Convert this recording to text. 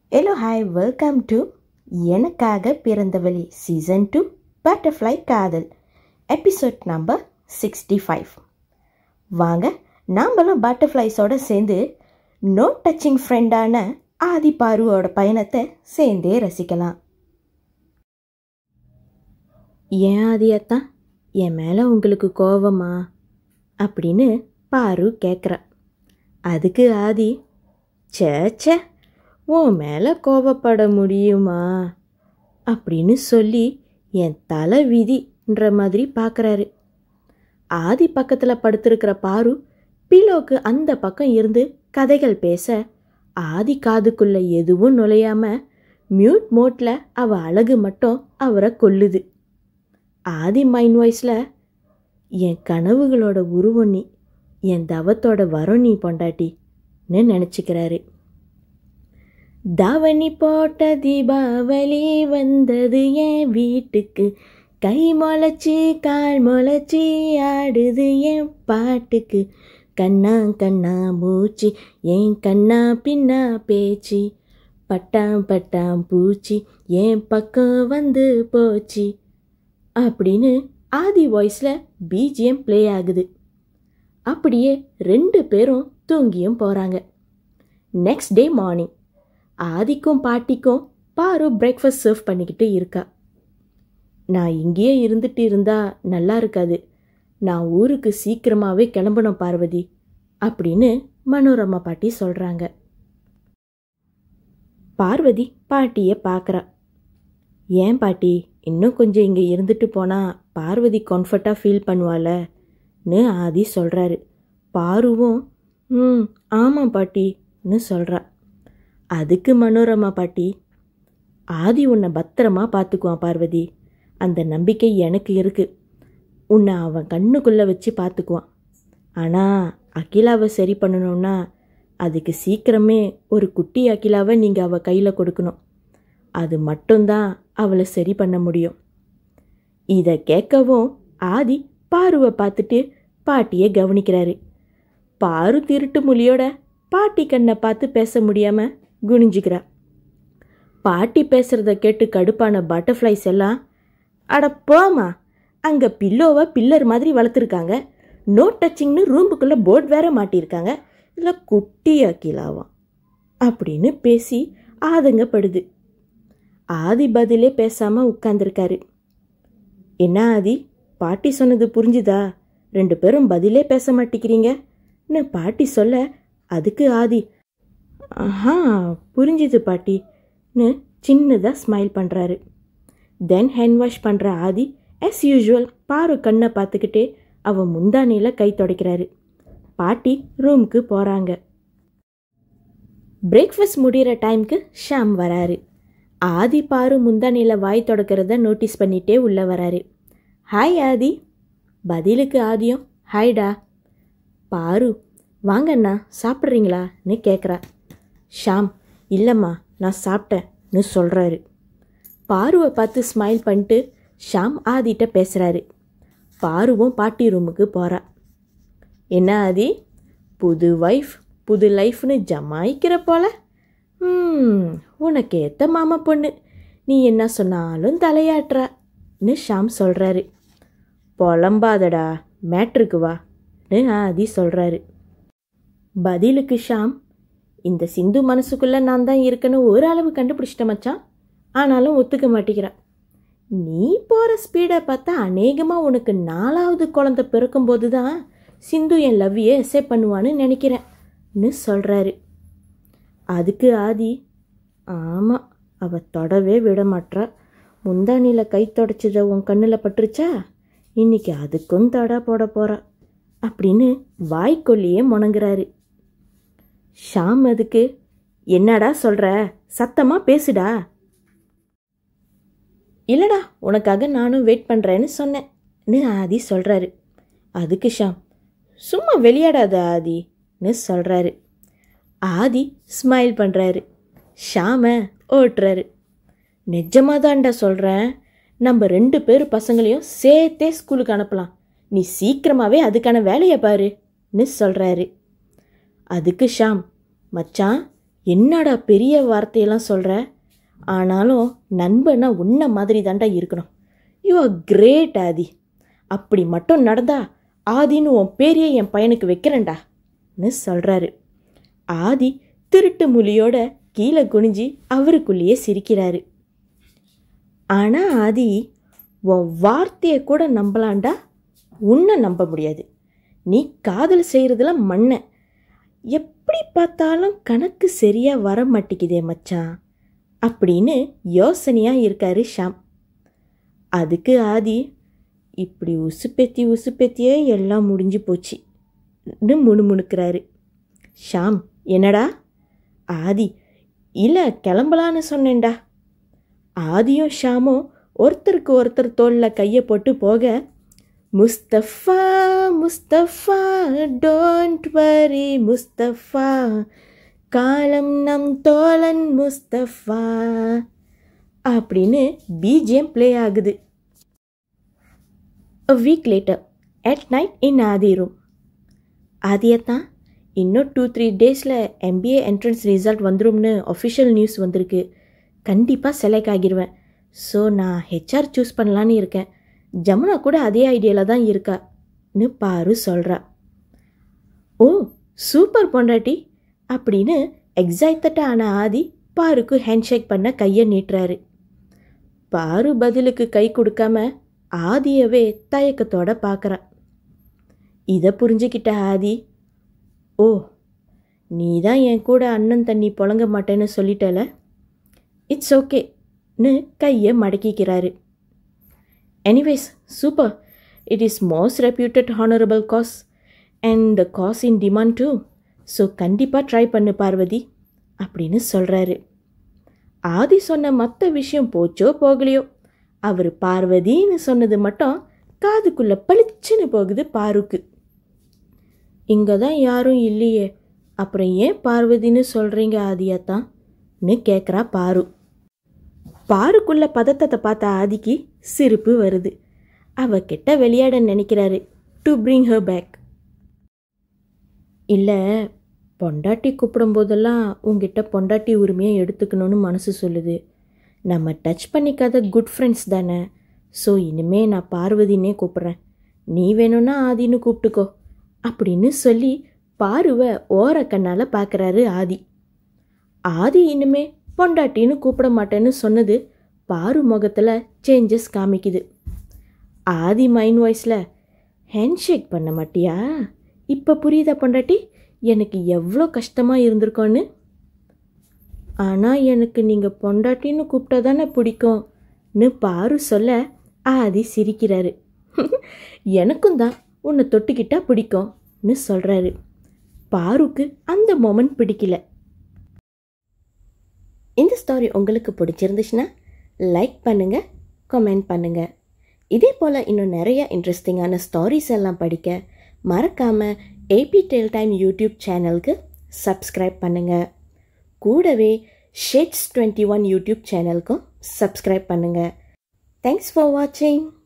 hello hi welcome to எனக்காக பிறந்தவழி season two butterfly காதல் எபிசோட் நம்பர் சிக்ஸ்டி ஃபைவ் வாங்க நாம்பளும் பட்டர்ஃப்ளைஸோட சேர்ந்து நோ டச்சிங் ஃப்ரெண்டான ஆதி பாருவோட பயணத்தை சேர்ந்தே ரசிக்கலாம் ஏன் ஆதியத்தான் என் மேலே உங்களுக்கு கோவமா அப்படின்னு பாரு கேட்குறா அதுக்கு ஆதி சேச்சே உன் மேலே கோவப்பட முடியுமா அப்படின்னு சொல்லி என் தலை விதின்ற மாதிரி பார்க்குறாரு ஆதி பக்கத்தில் படுத்திருக்கிற பாரு பிலோக்கு அந்த பக்கம் இருந்து கதைகள் பேச ஆதி காதுக்குள்ள எதுவும் நுழையாம மியூட் மோட்டில் அவ அழகு மட்டும் அவரை கொல்லுது ஆதி மைண்ட் வாய்ஸில் என் கனவுகளோட உருவம் நீ என் தவத்தோட வரம் நீ பொண்டாட்டின்னு நினச்சிக்கிறாரு தாவணி போட்ட தீபாவளி வந்தது என் வீட்டுக்கு கை முளைச்சி கால் முளைச்சி ஆடுது என் பாட்டுக்கு கண்ணா கண்ணா மூச்சு என் கண்ணா பின்னா பேச்சு பட்டாம் பட்டாம் பூச்சி என் பக்கம் வந்து போச்சு அப்படின்னு ஆதி வாய்ஸில் பிஜிஎம் ப்ளே ஆகுது அப்படியே ரெண்டு பேரும் தூங்கியும் போகிறாங்க நெக்ஸ்ட் டே மார்னிங் ஆதிக்கும் பாட்டிக்கும் பாரு பிரேக்ஃபாஸ்ட் சர்வ் பண்ணிக்கிட்டு இருக்கா நான் இங்கேயே இருந்துட்டு இருந்தா நல்லா இருக்காது நான் ஊருக்கு சீக்கிரமாகவே கிளம்பணும் பார்வதி அப்படின்னு மனோரமா பாட்டி சொல்கிறாங்க பார்வதி பாட்டியை பார்க்குறா ஏன் பாட்டி இன்னும் கொஞ்சம் இங்கே இருந்துட்டு போனால் பார்வதி கம்ஃபர்ட்டாக ஃபீல் பண்ணுவாளன்னு ஆதி சொல்கிறாரு பாருவும் ம் ஆமாம் பாட்டின்னு சொல்கிறா அதுக்கு மனோரமா பாட்டி ஆதி உன்னை பத்திரமா பார்த்துக்குவான் பார்வதி அந்த நம்பிக்கை எனக்கு இருக்கு உன்னை அவன் கண்ணுக்குள்ளே வச்சு பார்த்துக்குவான் ஆனால் அகிலாவை சரி பண்ணணும்னா அதுக்கு சீக்கிரமே ஒரு குட்டி அகிலாவை நீங்கள் அவள் கையில் கொடுக்கணும் அது மட்டும்தான் அவளை சரி பண்ண முடியும் இதை கேட்கவும் ஆதி பாருவை பார்த்துட்டு பாட்டியை கவனிக்கிறாரு பாரு திருட்டு மொழியோட பாட்டி கண்ணை பார்த்து பேச முடியாம குனிஞ்சுக்கிறா பாட்டி பேசுறத கேட்டு கடுப்பான பட்டர்ஃப்ளைஸ் எல்லாம் அட போமா அங்கே பில்லோவை பில்லர் மாதிரி வளர்த்துருக்காங்க நோ டச்சிங்னு ரூமுக்குள்ளே போர்ட் வேற மாட்டியிருக்காங்க இதில் குட்டி அக்கிலாவாம் அப்படின்னு பேசி ஆதங்கப்படுது ஆதி பதிலே பேசாமல் உட்காந்துருக்காரு என்ன ஆதி பாட்டி சொன்னது புரிஞ்சுதா ரெண்டு பேரும் பதிலே பேச மாட்டேங்கிறீங்கன்னு பாட்டி சொல்ல அதுக்கு ஆதி ஆஹா புரிஞ்சுது பாட்டின்னு சின்னதாக ஸ்மைல் பண்ணுறாரு தென் ஹேண்ட் வாஷ் பண்ணுற ஆதி ஆஸ் யூஷுவல் பாரு கண்ணை பார்த்துக்கிட்டே அவன் முந்தானியில் கை துடைக்கிறாரு பாட்டி ரூமுக்கு போகிறாங்க பிரேக்ஃபாஸ்ட் முடிகிற டைம்க்கு ஷாம் வராரு ஆதி பாரு முந்தானியில் வாய் தொடக்கிறத நோட்டீஸ் பண்ணிட்டே உள்ளே வராரு ஹாய் ஆதி பதிலுக்கு ஆதியும் ஹாய்டா பாரு வாங்கண்ணா சாப்பிட்றீங்களான்னு கேட்குறா ஷாம் இல்லைம்மா நான் சாப்பிட்டேன்னு சொல்கிறாரு பாருவை பார்த்து ஸ்மைல் பண்ணிட்டு ஷாம் ஆதிட்ட பேசுகிறாரு பாருவும் பாட்டி ரூமுக்கு போகிறா என்ன ஆதி புது ஒய்ஃப் புது லைஃப்னு ஜமாய்க்கிற போல ம் உனக்கு ஏத்த மாமா பொண்ணு நீ என்ன சொன்னாலும் தலையாட்டுறான்னு ஷாம் சொல்கிறாரு புலம்பாதடா மேட்ருக்கு வான்னு ஆதி சொல்கிறாரு பதிலுக்கு ஷாம் இந்த சிந்து மனசுக்குள்ளே நான் தான் இருக்கேன்னு ஒரு அளவு கண்டுபிடிச்சிட்ட மச்சான் ஆனாலும் ஒத்துக்க மாட்டேங்கிறா நீ போகிற ஸ்பீடை பார்த்தா அநேகமாக உனக்கு நாலாவது குழந்தை பிறக்கும்போது தான் சிந்து என் லவ்வியை எஸ்ஏ பண்ணுவான்னு நினைக்கிறேன்னு சொல்கிறாரு அதுக்கு ஆதி ஆமாம் அவ தொடவே விட மாட்றா முந்தானியில் கை தொடச்சத உன் கண்ணில் பட்டுருச்சா இன்னைக்கு அதுக்கும் தடா போட போறா அப்படின்னு வாய்க்கொல்லியே முணங்குறாரு ஷாம் அதுக்கு என்னடா சொல்கிற சத்தமாக பேசுடா இல்லைடா உனக்காக நானும் வெயிட் பண்ணுறேன்னு சொன்னேன்னு ஆதி சொல்கிறாரு அதுக்கு ஷாம் சும்மா வெளியாடாத ஆதின்னு சொல்கிறாரு ஆதி ஸ்மைல் பண்ணுறாரு ஷாம ஓட்டுறாரு நிஜமாக தான்டா சொல்கிறேன் நம்ம ரெண்டு பேர் பசங்களையும் சேர்த்தே ஸ்கூலுக்கு அனுப்பலாம் நீ சீக்கிரமாகவே அதுக்கான வேலையை பாருன்னு சொல்கிறாரு அதுக்கு ஷாம் மச்சான் என்னடா பெரிய வார்த்தையெல்லாம் சொல்கிற ஆனாலும் நண்பனா உன்ன மாதிரி தாண்டா இருக்கணும் யூ ஆர் கிரேட் ஆதி அப்படி மட்டும் நடந்தா ஆதின்னு உன் பேரையே என் பையனுக்கு வைக்கிறேன்டான்னு சொல்கிறாரு ஆதி திருட்டு மொழியோட கீழே குனிஞ்சி அவருக்குள்ளேயே சிரிக்கிறாரு ஆனால் ஆதி உன் வார்த்தையை கூட நம்பலாண்டா உன்னை நம்ப முடியாது நீ காதல் செய்கிறதுல மண்ணை எப்படி பார்த்தாலும் கணக்கு சரியாக வர மாட்டேங்குதே மச்சான் அப்படின்னு யோசனையாக இருக்காரு ஷாம் அதுக்கு ஆதி இப்படி உசுப்பேத்தி உசுப்பேத்தியே எல்லாம் முடிஞ்சு போச்சு முணுமுணுக்கிறாரு ஷாம் என்னடா ஆதி இல்லை கிளம்பலான்னு சொன்னேன்டா ஆதியும் ஷாமும் ஒருத்தருக்கு ஒருத்தர் தோளில் கையை போட்டு போக முஸ்தஃபா முஸ்தஃபா டோன்ட் வரி முஸ்தஃபா காலம் நம் தோழன் முஸ்தஃபா அப்படின்னு பிஜிஎம் ப்ளே ஆகுது a week later at night in Aadhi room ஆதியத்தான் இன்னும் டூ த்ரீ டேஸில் எம்பிஏ என்ட்ரன்ஸ் ரிசல்ட் வந்துரும்னு ஒஃபிஷியல் நியூஸ் வந்திருக்கு கண்டிப்பாக செலக்ட் ஆகிடுவேன் ஸோ நான் ஹெச்ஆர் சூஸ் பண்ணலான்னு இருக்கேன் ஜமுனா கூட அதே ஐடியாவில் தான் இருக்கான்னு பாரு சொல்கிறா ஓ சூப்பர் பொண்டாட்டி அப்படின்னு எக்ஸைட்டடாக ஆன ஆதி பாருக்கு ஹேண்ட்ஷேக் பண்ண கையை நீட்டுறாரு பாரு பதிலுக்கு கை கொடுக்காம ஆதியவே தயக்கத்தோட பார்க்குறா இதை புரிஞ்சுக்கிட்ட ஆதி ஓ நீ தான் என் கூட அண்ணன் தண்ணி புழங்க மாட்டேன்னு சொல்லிட்டல இட்ஸ் ஓகேன்னு கையை மடக்கிக்கிறாரு anyways super it is most reputed honourable course and the course in demand too so கண்டிப்பாக ட்ரை பண்ணு பார்வதி அப்படின்னு சொல்கிறாரு ஆதி சொன்ன மற்ற விஷயம் போச்சோ போகலையோ அவர் பார்வதின்னு சொன்னது மட்டும் காதுக்குள்ளே பளிச்சுன்னு போகுது பாருக்கு இங்கே தான் யாரும் இல்லையே அப்புறம் ஏன் பார்வதின்னு சொல்கிறீங்க ஆதியாத்தான்னு கேட்குறா பாரு பாருக்குள்ள பதத்தத்தை பார்த்த ஆதிக்கு சிரிப்பு வருது அவகிட்ட விளையாட நினைக்கிறாரு டு பிரிங் ஹர் பேக் இல்லை பொண்டாட்டி கூப்பிடும் போதெல்லாம் உங்ககிட்ட பொண்டாட்டி உரிமையை எடுத்துக்கணும்னு மனசு சொல்லுது நம்ம டச் பண்ணிக்காத குட் ஃப்ரெண்ட்ஸ் தானே ஸோ இனிமே நான் பார்வதினே கூப்பிட்றேன் நீ வேணும்னா ஆதின்னு கூப்பிட்டுக்கோ அப்படின்னு சொல்லி பாருவை ஓர கண்ணால் பார்க்குறாரு ஆதி ஆதி இனிமே பொண்டாட்டின்னு கூப்பிட மாட்டேன்னு சொன்னது பாரு முகத்தில் சேஞ்சஸ் காமிக்குது ஆதி மைண்ட் வாய்ஸில் ஹேண்ட்ஷேக் பண்ண மாட்டியா இப்போ புரியுதா பொண்டாட்டி எனக்கு எவ்வளோ கஷ்டமாக இருந்திருக்கோன்னு ஆனால் எனக்கு நீங்கள் பொண்டாட்டின்னு கூப்பிட்டா தானே பிடிக்கும்னு பாரு சொல்ல ஆதி சிரிக்கிறாரு எனக்கும் தான் உன்னை தொட்டுக்கிட்டா பிடிக்கும்னு சொல்கிறாரு பாருக்கு அந்த மொமெண்ட் பிடிக்கல இந்த ஸ்டோரி உங்களுக்கு பிடிச்சிருந்துச்சுன்னா லைக் பண்ணுங்கள் கமெண்ட் பண்ணுங்கள் இதே போல் இன்னும் நிறைய இன்ட்ரெஸ்டிங்கான ஸ்டோரிஸ் எல்லாம் படிக்க மறக்காமல் ஏபி டெல் டைம் யூடியூப் சேனலுக்கு சப்ஸ்கிரைப் பண்ணுங்கள் கூடவே ஷேட்ஸ் டுவெண்ட்டி ஒன் யூடியூப் சேனலுக்கும் சப்ஸ்கிரைப் பண்ணுங்கள் தேங்க்ஸ் ஃபார் வாட்சிங்